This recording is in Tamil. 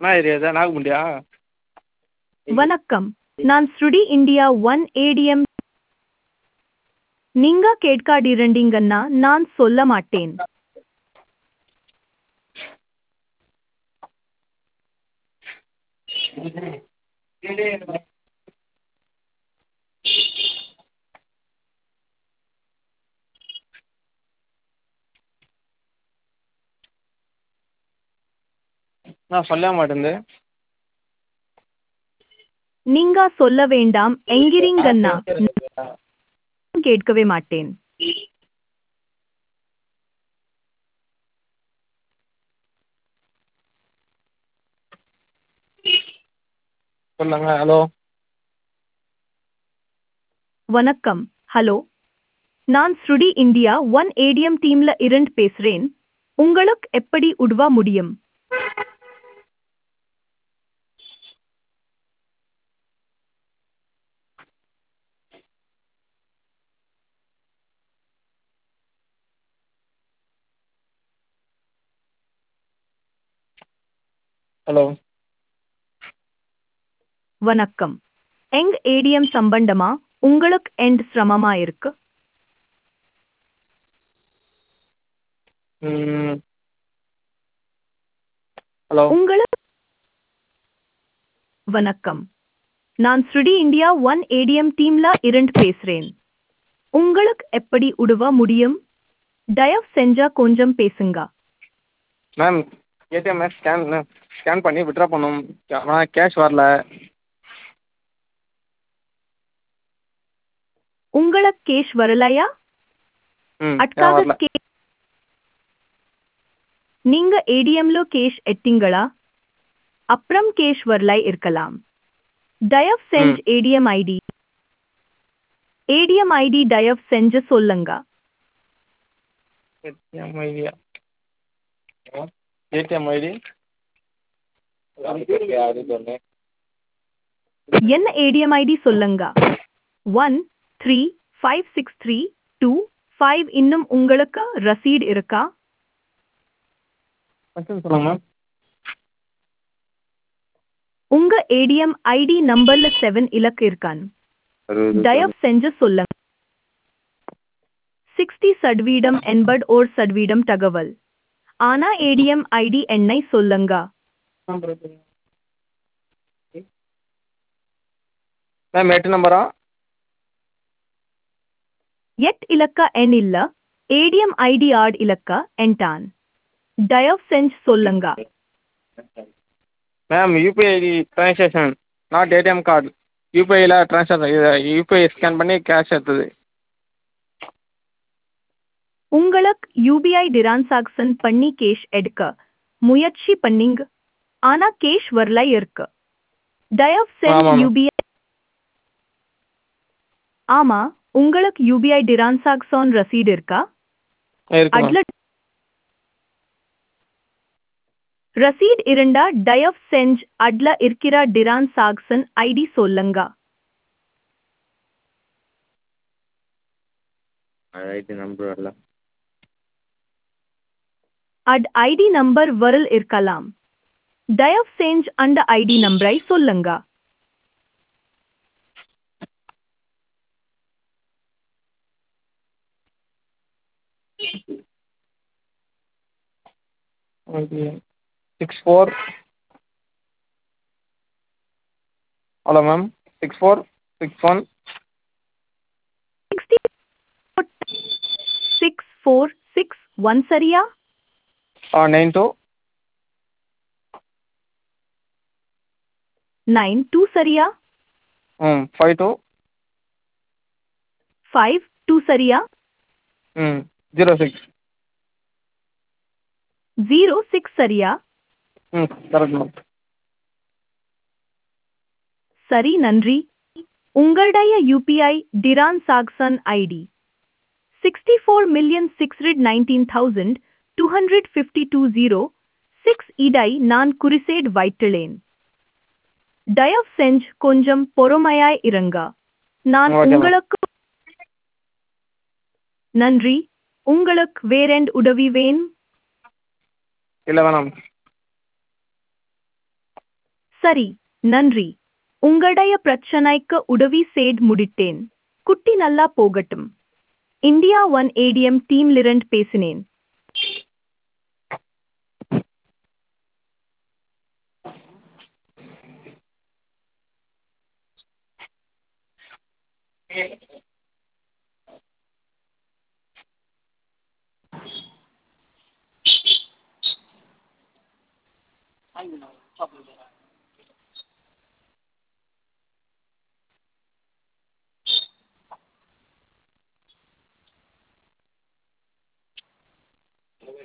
என்ன ஏரியா இது நாகமுண்டியா வணக்கம் நான் ஸ்ருடி இந்தியா ஒன் ஏடிஎம் நீங்க கேட்காடிரண்டிங்கன்னா நான் சொல்ல மாட்டேன் நான் சொல்ல மாட்டேங்குது நீங்க சொல்ல வேண்டாம் என்கிறீங்கன்னா நான் கேட்கவே மாட்டேன் சொல்லுங்க ஹலோ வணக்கம் ஹலோ நான் ஸ்ருடி இந்தியா ஒன் ஏடிஎம் டீம்ல இருந்து பேசுறேன் உங்களுக்கு எப்படி உதவ முடியும் ஹலோ வணக்கம் எங் ஏடிஎம் சம்பந்தமா உங்களுக்கு எண்ட் சிரமமா இருக்கு ம் ஹலோ உங்களுக்கு வணக்கம் நான் ஸ்ருடி இந்தியா ஒன் ஏடிஎம் டீம்ல இருந்து பேசுறேன் உங்களுக்கு எப்படி உதவ முடியும் தயவு செஞ்சா கொஞ்சம் பேசுங்க மேம் ஏடிஎம் ஸ்கேன் ஸ்கேன் பண்ணி வித்ட்ரா பண்ணோம் ஆனால் கேஷ் வரல உங்களுக்கு கேஷ் வரலையா ம் ஏன் அட்காக வரல கே நீங்க ஏடிஎம்ல கேஷ் எட்டிங்களா அப்புறம் கேஷ் வரலை இருக்கலாம் தயவு செஞ்சு ஏடிஎம் ஐடி ஏடிஎம் ஐடி தயவு செஞ்சு சொல்லுங்க ஏடிஎம் ஐடியா ஏடிஎம் ஐடி என்ன ஏடிஎம் ஐடி சொல்லுங்க one three five six three two five இன்னும் உங்களுக்கு ரசீட் இருக்கா சொல்லுங்க மேம் உங்க ஏடிஎம் ஐடி நம்பர்ல செவன் இலக்கு இருக்கான் தயவு செஞ்சு சொல்லுங்க சிக்ஸ்டி சதவீதம் எண்பது ஓர் சதவீதம் தகவல் ஆனா ஏடிஎம் ஐடி எண்ணை சொல்லுங்க மேம் எட்டு நம்பரா எட் இலக்க எண் இல்ல ஏடிஎம் ஐடி ஆட் இலக்க என்டான் தயவு செஞ்சு சொல்லுங்க ma'am UPI ID transaction not ATM card யூபிஐயில் ட்ரான்சாக்ஷன் யூபிஐ ஸ்கேன் பண்ணி கேஷ் எடுத்தது உங்களுக்கு யூபிஐ டிரான்சாக்சன் பண்ணி கேஷ் எடுக்க முயற்சி பண்ணீங்க ஆனா கேஷ் வரல இருக்கு தயவு செஞ்சு ஆமாம். யூபிஐ ஆமா உங்களுக்கு யூபிஐ டிரான்சாக்சன் ரசீட் இருக்கா இருக்கு மேம் அட்ல ரசீட் இருந்தா தயவு செஞ்சு அட்ல இருக்கிற டிரான்சாக்சன் ஐடி சொல்லுங்க ஐடி நம்பர் வரல அட் ஐடி நம்பர் வரல் இருக்கலாம் தயவு செஞ்சு அந்த ஐடி நம்பரை சொல்லுங்க okay six four hello ma'am six four six one six four six one சரியா நைன் டூ நைன் டூ சரியா ம் ஃபைவ் டூ ஃபைவ் டூ சரியா ம் ஜீரோ சிக்ஸ் ஜீரோ சிக்ஸ் சரியா ம் கரெக்ட் மேம் சரி நன்றி உங்களுடைய UPI transaction ID sixty four million six hundred nineteen thousand two hundred fifty two zero six இடை நான் குறிசேட் வைத்துள்ளேன் தயவு செஞ்சு கொஞ்சம் பொறுமையாய் இருங்க நான் Okay, ma'am. உங்களுக்கு நன்றி உங்களுக்கு வேறெண்ட் உதவி வேணும் இல்லை வேணாம் சரி நன்றி உங்களுடைய பிரச்சனைக்கு உதவி செய்து முடித்தேன் குட்டி நல்லா போகட்டும் இந்தியா ஒன் ஏடிஎம் டீம்லிருந்து பேசினேன்